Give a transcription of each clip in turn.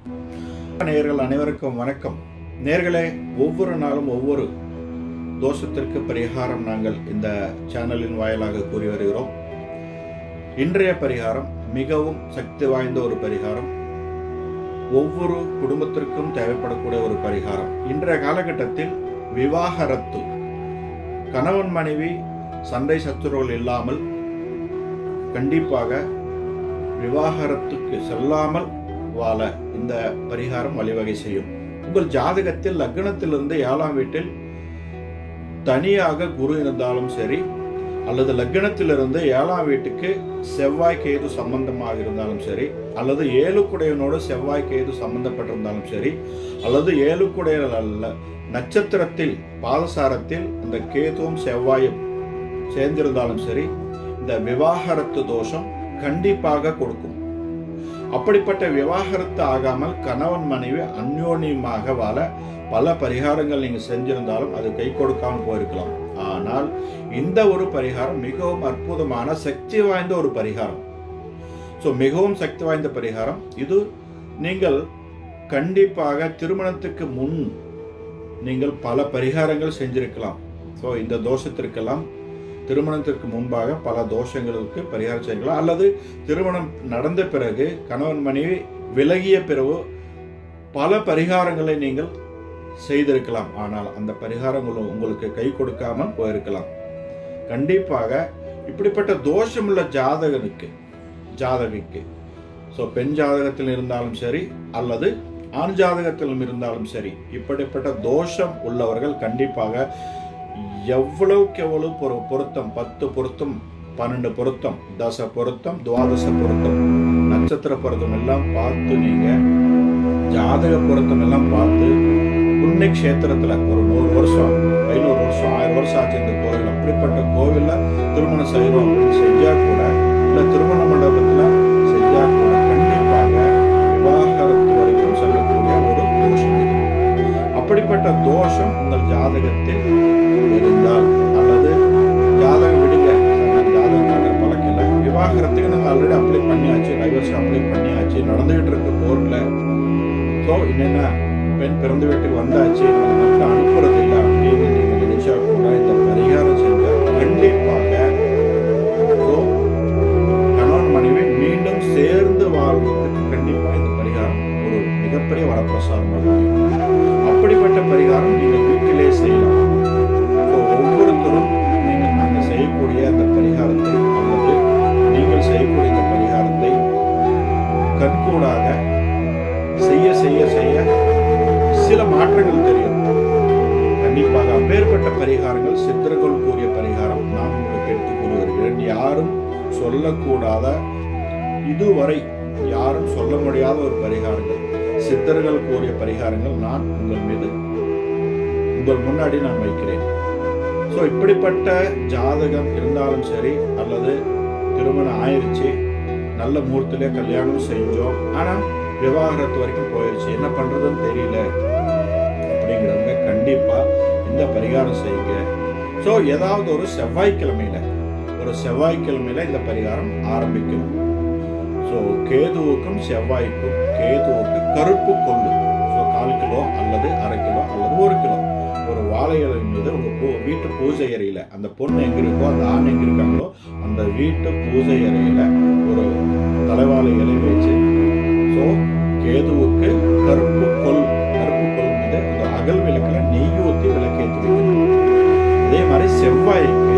நேயர்கள் அனைவருக்கும் வணக்கம் நேர்களே ஒவ்வொரு நாளும் ஒவ்வொரு தோஷத்திற்கு பரிகாரம் நாங்கள் இந்த சேனலின் வாயிலாக கூறி வருகிறோம் இன்றைய பரிகாரம் மிகவும் சக்தி வாய்ந்த ஒரு பரிகாரம் ஒவ்வொரு குடும்பத்திற்கும் தேவைப்படக்கூடிய ஒரு பரிகாரம் இன்றைய காலகட்டத்தில் விவாகரத்து கணவன் மனைவி சண்டை சத்துருகள் இல்லாமல் கண்டிப்பாக விவாகரத்துக்கு செல்லாமல் வாழ இந்த பரிகாரம் வழிவகை செய்யும் உங்கள் ஜாதகத்தில் லக்னத்திலிருந்து ஏழாம் வீட்டில் தனியாக குரு இருந்தாலும் சரி அல்லது லக்னத்திலிருந்து ஏழாம் வீட்டுக்கு செவ்வாய் கேது சம்பந்தமாக இருந்தாலும் சரி அல்லது ஏழுக்குடையனோடு செவ்வாய் கேது சம்பந்தப்பட்டிருந்தாலும் சரி அல்லது ஏழுக்குடைய அல்ல நட்சத்திரத்தில் பாதசாரத்தில் இந்த கேதுவும் செவ்வாயும் சேர்ந்திருந்தாலும் சரி இந்த விவாகரத்து தோஷம் கண்டிப்பாக கொடுக்கும் அப்படிப்பட்ட விவாகரத்து ஆகாமல் கணவன் மனைவி அந்யோன்யமாக வாழ பல பரிகாரங்கள் நீங்க செஞ்சிருந்தாலும் அது கை கொடுக்காமல் போயிருக்கலாம் ஆனால் இந்த ஒரு பரிகாரம் மிகவும் அற்புதமான சக்தி வாய்ந்த ஒரு பரிகாரம் ஸோ மிகவும் சக்தி வாய்ந்த பரிகாரம் இது நீங்கள் கண்டிப்பாக திருமணத்துக்கு முன் நீங்கள் பல பரிகாரங்கள் செஞ்சிருக்கலாம் ஸோ இந்த தோஷத்திற்கெல்லாம் திருமணத்திற்கு முன்பாக பல தோஷங்களுக்கு பரிகாரம் செய்யலாம் அல்லது திருமணம் நடந்த பிறகு கணவன் மனைவி விலகிய பிறகு பல பரிகாரங்களை நீங்கள் செய்திருக்கலாம் ஆனால் அந்த பரிகாரங்களும் உங்களுக்கு கை கொடுக்காமல் போயிருக்கலாம் கண்டிப்பாக இப்படிப்பட்ட தோஷமுள்ள ஜாதகனுக்கு ஜாதகிக்கு ஸோ பெண் ஜாதகத்தில் இருந்தாலும் சரி அல்லது ஆண் ஜாதகத்திலும் இருந்தாலும் சரி இப்படிப்பட்ட தோஷம் உள்ளவர்கள் கண்டிப்பாக எவ்வளவுக்கு எவ்வளவு பொரு பொருத்தம் பத்து பொருத்தம் பன்னெண்டு பொருத்தம் தச பொருத்தம் துவாதச பொருத்தம் நட்சத்திர பொருத்தம் எல்லாம் பார்த்து நீங்க ஜாதக பொருத்தம் எல்லாம் பார்த்து புண்ணிய கஷேத்திரத்துல ஒரு நூறு வருஷம் ஐநூறு வருஷம் ஆயிரம் வருஷம் ஆச்சு இந்த கோவில் அப்படிப்பட்ட கோவில்ல திருமணம் செய்யறோம் அப்படின்னு செஞ்சா கூட இல்ல திருமண மண்டபத்துல செஞ்சா கூட கண்டிப்பாக விவாகரத்து வரைக்கும் செல்லக்கூடிய ஒரு தோஷம் இது அப்படிப்பட்ட தோஷம் உங்கள் ஜாதகத்தில் இருந்தால் அல்லது ஜாதகம் விடுங்க நான் ஜாதகம் பார்க்குற பழக்கம் இல்லை விவாகரத்துக்கு நாங்கள் ஆல்ரெடி அப்ளை பண்ணியாச்சு டைவர்ஸ் அப்ளை பண்ணியாச்சு நடந்துகிட்டு இருக்க கோர்ட்ல ஸோ என்னென்ன பெண் பிறந்த வீட்டுக்கு வந்தாச்சு நம்ம மட்டும் அனுப்புறது இல்லை அப்படின்னு நீங்க நினைச்சா கூட இந்த பரிகாரம் செஞ்சால் கண்டிப்பாக ஸோ கணவன் மனைவி மீண்டும் சேர்ந்து வாழ்வதற்கு கண்டிப்பாக இந்த பரிகாரம் ஒரு மிகப்பெரிய வரப்பிரசாதமாக இருக்கும் அப்படிப்பட்ட பரிகாரம் நீங்கள் வீட்டிலே செய்யலாம் ஸோ ஒவ்வொருத்தரும் நீங்கள் நாங்கள் செய்யக்கூடிய அந்த பரிகாரத்தை அல்லது நீங்கள் செய்யக்கூடிய இந்த பரிகாரத்தை கண்கூடாக செய்ய செய்ய செய்ய சில மாற்றங்கள் தெரியும் கண்டிப்பாக அப்பேற்பட்ட பரிகாரங்கள் சித்தர்கள் கூறிய பரிகாரம் நான் உங்களுக்கு எடுத்து கூறி வருகிறேன் யாரும் சொல்லக்கூடாத இதுவரை யாரும் சொல்ல முடியாத ஒரு பரிகாரங்கள் சித்தர்கள் கூறிய பரிகாரங்கள் நான் உங்கள் மீது உங்கள் முன்னாடி நான் வைக்கிறேன் ஸோ இப்படிப்பட்ட ஜாதகம் இருந்தாலும் சரி அல்லது திருமணம் ஆயிருச்சு நல்ல முகூர்த்திலே கல்யாணம் செஞ்சோம் ஆனால் விவாகரத்து வரைக்கும் போயிடுச்சு என்ன பண்றதுன்னு தெரியல அப்படிங்கிறவங்க கண்டிப்பா இந்த பரிகாரம் செய்யுங்க ஸோ ஏதாவது ஒரு செவ்வாய்க்கிழமையில ஒரு செவ்வாய்க்கிழமையில இந்த பரிகாரம் ஆரம்பிக்கணும் ஸோ கேதுவுக்கும் செவ்வாய்க்கும் கேதுவுக்கு கருப்பு கொள்ளு ஸோ கால் கிலோ அல்லது அரை கிலோ அல்லது ஒரு கிலோ ஒரு வாழை இலை மீது உங்க பூ வீட்டு பூஜை அறையில அந்த பொண்ணு எங்க இருக்கோ அந்த ஆண் எங்க இருக்காங்களோ அந்த வீட்டு பூஜை அறையில ஒரு தலைவாழை இலை வச்சு ஸோ கேதுவுக்கு கருப்பு கொல் கருப்பு கொல் மீது அந்த அகல் விளக்குல நெய் ஊற்றி விளக்கேற்றி வைக்கணும் அதே மாதிரி செவ்வாய்க்கு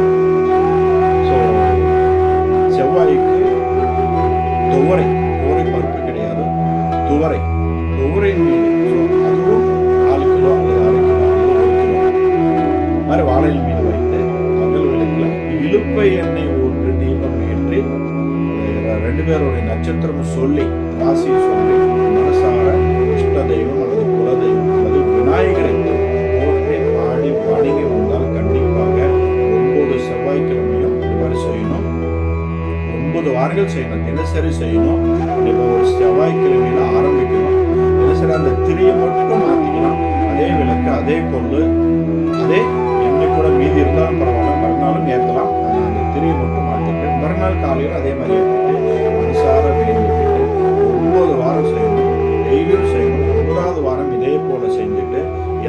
ஸோ செவ்வாய்க்கு துவரை துவரை பருப்பு கிடையாது துவரை துவரை மீது ஸோ அதுவும் நாலு கிலோ அல்லது அரை கிலோ அல்லது ஒரு கிலோ மாதிரி வாழையில் மீது வைத்து அகல் விளக்குல இழுப்பை எண்ணெய் ஊற்றி தீபம் ஏற்றி அஹ் ரெண்டு பேருடைய நட்சத்திரம் சொல்லி ராசியை சொல்லி மனசார இஷ்ட தெய்வம் அல்லது குல தெய்வம் அல்லது விநாயகரை போற்றி பாடி வணங்கி வந்தால் கண்டிப்பாக ஒன்பது செவ்வாய்க்கிழமையும் இவ்வாறு செய்யணும் ஒன்பது வாரங்கள் செய்யணும் தினசரி செய்யணும் இப்போ ஒரு செவ்வாய்க்கிழமையில ஆரம்பிக்கணும் தினசரி அந்த திரியை மட்டும் மாத்திக்கலாம் அதே விளக்கு அதே கொள்ளு அதே எண்ணெய் கூட மீதி இருந்தாலும் பரவாயில்ல மறுநாளும் ஏற்றலாம் ஆனா அந்த திரியை மட்டும் மாற்றிட்டு மறுநாள் காலையில் அதே மாதிரி ஏற்றிட்டு மனசார வேண்டிக்கிட்டு ஒன்பது வாரம் செய்யணும்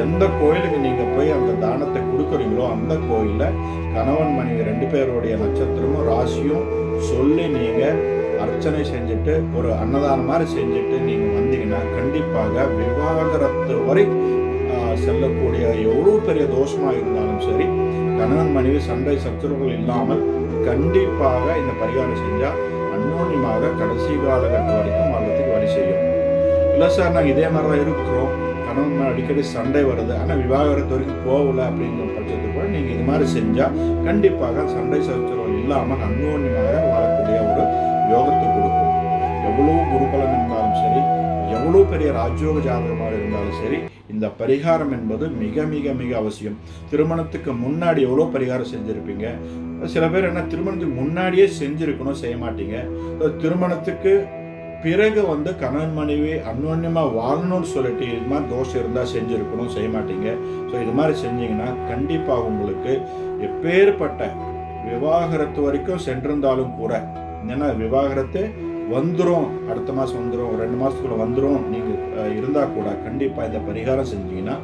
எந்த கோயிலுக்கு நீங்க போய் அந்த தானத்தை கொடுக்குறீங்களோ அந்த கோயில்ல கணவன் மனைவி ரெண்டு பேருடைய நட்சத்திரமும் ராசியும் சொல்லி நீங்க அர்ச்சனை செஞ்சுட்டு ஒரு அன்னதானம் மாதிரி செஞ்சுட்டு நீங்க வந்தீங்கன்னா கண்டிப்பாக விவாகரத்து வரை ஆஹ், செல்லக்கூடிய எவ்வளவு பெரிய தோஷமா இருந்தாலும் சரி கணவன் மனைவி சண்டை சச்சரவுகள் இல்லாமல் கண்டிப்பாக இந்த பரிகாரம் செஞ்சா அன்னோன்யமாக கடைசி காலகட்டம் வரைக்கும் வாழ்றதுக்கு வழி செய்யும் இல்லை சார் நாங்கள் இதே மாதிரி தான் இருக்கிறோம் கணவன் மனைவி அடிக்கடி சண்டை வருது ஆனால் விவாகரத்து வரைக்கும் போகல அப்படிங்கிற பட்சத்துக்கு கூட நீங்கள் இது மாதிரி செஞ்சால் கண்டிப்பாக சண்டை சச்சரவு இல்லாமல் அன்னோன்யமாக வாழக்கூடிய ஒரு யோகத்தை கொடுக்கும் எவ்வளவு குருபலன் இருந்தாலும் சரி எவ்வளவு பெரிய ராஜயோக ஜாதகமாக இருந்தாலும் சரி இந்த பரிகாரம் என்பது மிக மிக மிக அவசியம் திருமணத்துக்கு முன்னாடி எவ்வளோ பரிகாரம் செஞ்சுருப்பீங்க சில பேர் என்ன திருமணத்துக்கு முன்னாடியே செஞ்சிருக்கணும் செய்ய மாட்டீங்க So, திருமணத்துக்கு பிறகு வந்து கணவன் மனைவி அந்யோன்யமாக வாழணும்னு சொல்லிட்டு இது மாதிரி தோஷம் இருந்தால் செஞ்சுருக்கணும் செய்ய மாட்டீங்க ஸோ இது மாதிரி செஞ்சீங்கன்னா கண்டிப்பாக உங்களுக்கு எப்பேற்பட்ட விவாகரத்து வரைக்கும் சென்றிருந்தாலும் கூட ஏன்னா விவாகரத்து வந்துடும் அடுத்த மாதம் வந்துடும் ஒரு ரெண்டு மாதத்துக்குள்ள வந்துடும் நீங்கள் இருந்தால் கூட கண்டிப்பாக இந்த பரிகாரம் செஞ்சீங்கன்னா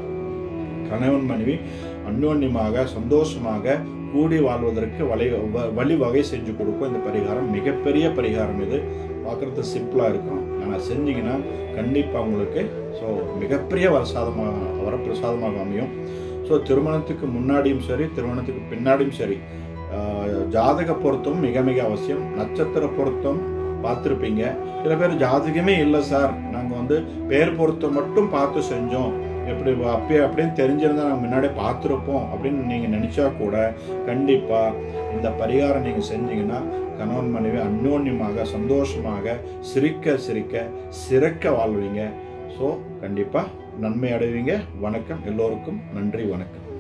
கணவன் மனைவி அந்யோன்யமாக சந்தோஷமாக கூடி வாழ்வதற்கு வழி வ- வழி வகை செஞ்சு கொடுக்கும் இந்த பரிகாரம் மிகப்பெரிய பரிகாரம் இது பார்க்குறது சிம்பிளாக இருக்கும் ஆனால் செஞ்சீங்கன்னா கண்டிப்பாக உங்களுக்கு ஸோ மிகப்பெரிய வரசாதமாக வரப்பிரசாதமாக அமையும் ஸோ திருமணத்துக்கு முன்னாடியும் சரி திருமணத்துக்கு பின்னாடியும் சரி ஆஹ், ஜாதக பொருத்தம் மிக மிக அவசியம் நட்சத்திர பொருத்தம் பார்த்துருப்பீங்க சில பேர் ஜாதகமே இல்லை சார் நாங்கள் வந்து பேர் பொருத்தம் மட்டும் பார்த்து செஞ்சோம் எப்படி அப்பயே அப்படின்னு தெரிஞ்சிருந்தா நாங்கள் முன்னாடியே பார்த்துருப்போம் அப்படின்னு நீங்கள் நினச்சா கூட கண்டிப்பாக இந்த பரிகாரம் நீங்கள் செஞ்சீங்கன்னா கணவன் மனைவி அந்யோன்யமாக சந்தோஷமாக சிரிக்க சிரிக்க சிறக்க வாழ்வீங்க ஸோ கண்டிப்பாக நன்மை அடைவீங்க வணக்கம் எல்லோருக்கும் நன்றி வணக்கம்